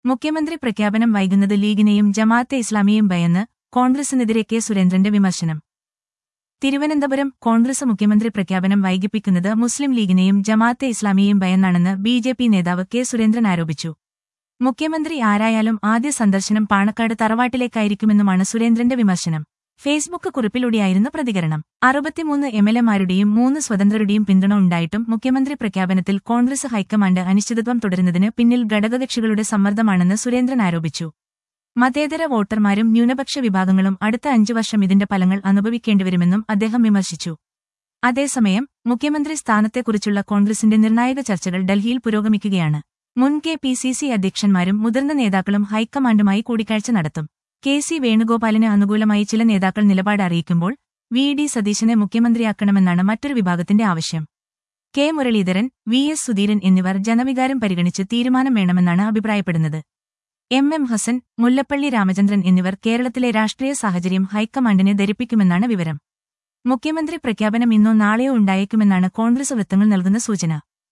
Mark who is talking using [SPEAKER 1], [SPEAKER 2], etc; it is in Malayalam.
[SPEAKER 1] മുഖ്യമന്ത്രി പ്രഖ്യാപനം വൈകുന്നത് ലീഗിനെയും ജമാഅത്തെ ഇസ്ലാമിയെയും ഭയന്ന് കോൺഗ്രസിനെതിരെ കെ സുരേന്ദ്രന്റെ വിമർശനം തിരുവനന്തപുരം കോൺഗ്രസ് മുഖ്യമന്ത്രി പ്രഖ്യാപനം വൈകിപ്പിക്കുന്നത് മുസ്ലിം ലീഗിനെയും ജമാഅത്തെ ഇസ്ലാമിയെയും ഭയന്നാണെന്ന് ബി ജെ പി നേതാവ് കെ സുരേന്ദ്രൻ ആരോപിച്ചു മുഖ്യമന്ത്രി ആരായാലും ആദ്യ സന്ദർശനം പാണക്കാട് തറവാട്ടിലേക്കായിരിക്കുമെന്നുമാണ് സുരേന്ദ്രന്റെ വിമർശനം ഫേസ്ബുക്ക് കുറിപ്പിലൂടെയായിരുന്നു പ്രതികരണം അറുപത്തിമൂന്ന് എംഎൽഎമാരുടെയും മൂന്ന് സ്വതന്ത്രരുടെയും പിന്തുണ ഉണ്ടായിട്ടും മുഖ്യമന്ത്രി പ്രഖ്യാപനത്തിൽ കോൺഗ്രസ് ഹൈക്കമാൻഡ് അനിശ്ചിതത്വം തുടരുന്നതിന് പിന്നിൽ ഘടകകക്ഷികളുടെ സമ്മർദ്ദമാണെന്ന് സുരേന്ദ്രൻ ആരോപിച്ചു മതേതര വോട്ടർമാരും ന്യൂനപക്ഷ വിഭാഗങ്ങളും അടുത്ത അഞ്ചു വർഷം ഇതിന്റെ ഫലങ്ങൾ അനുഭവിക്കേണ്ടിവരുമെന്നും അദ്ദേഹം വിമർശിച്ചു അതേസമയം മുഖ്യമന്ത്രി സ്ഥാനത്തെക്കുറിച്ചുള്ള കോൺഗ്രസിന്റെ നിർണായക ചർച്ചകൾ ഡൽഹിയിൽ പുരോഗമിക്കുകയാണ് മുൻ കെ പി സി സി അധ്യക്ഷന്മാരും മുതിർന്ന നേതാക്കളും ഹൈക്കമാൻഡുമായി കൂടിക്കാഴ്ച നടത്തും കെ സി വേണുഗോപാലിന് അനുകൂലമായി ചില നേതാക്കൾ നിലപാട് അറിയിക്കുമ്പോൾ വി ഡി സതീശനെ മുഖ്യമന്ത്രിയാക്കണമെന്നാണ് മറ്റൊരു വിഭാഗത്തിന്റെ ആവശ്യം K Muraleedharan V S Sudheeran എന്നിവർ ജനവികാരം പരിഗണിച്ച് തീരുമാനം വേണമെന്നാണ് അഭിപ്രായപ്പെടുന്നത് എം എം ഹസൻ മുല്ലപ്പള്ളി രാമചന്ദ്രൻ എന്നിവർ കേരളത്തിലെ രാഷ്ട്രീയ സാഹചര്യം ഹൈക്കമാൻഡിനെ ധരിപ്പിക്കുമെന്നാണ് വിവരം മുഖ്യമന്ത്രി പ്രഖ്യാപനം ഇന്നോ നാളെയോ ഉണ്ടായേക്കുമെന്നാണ് കോൺഗ്രസ് വൃത്തങ്ങൾ നൽകുന്ന സൂചന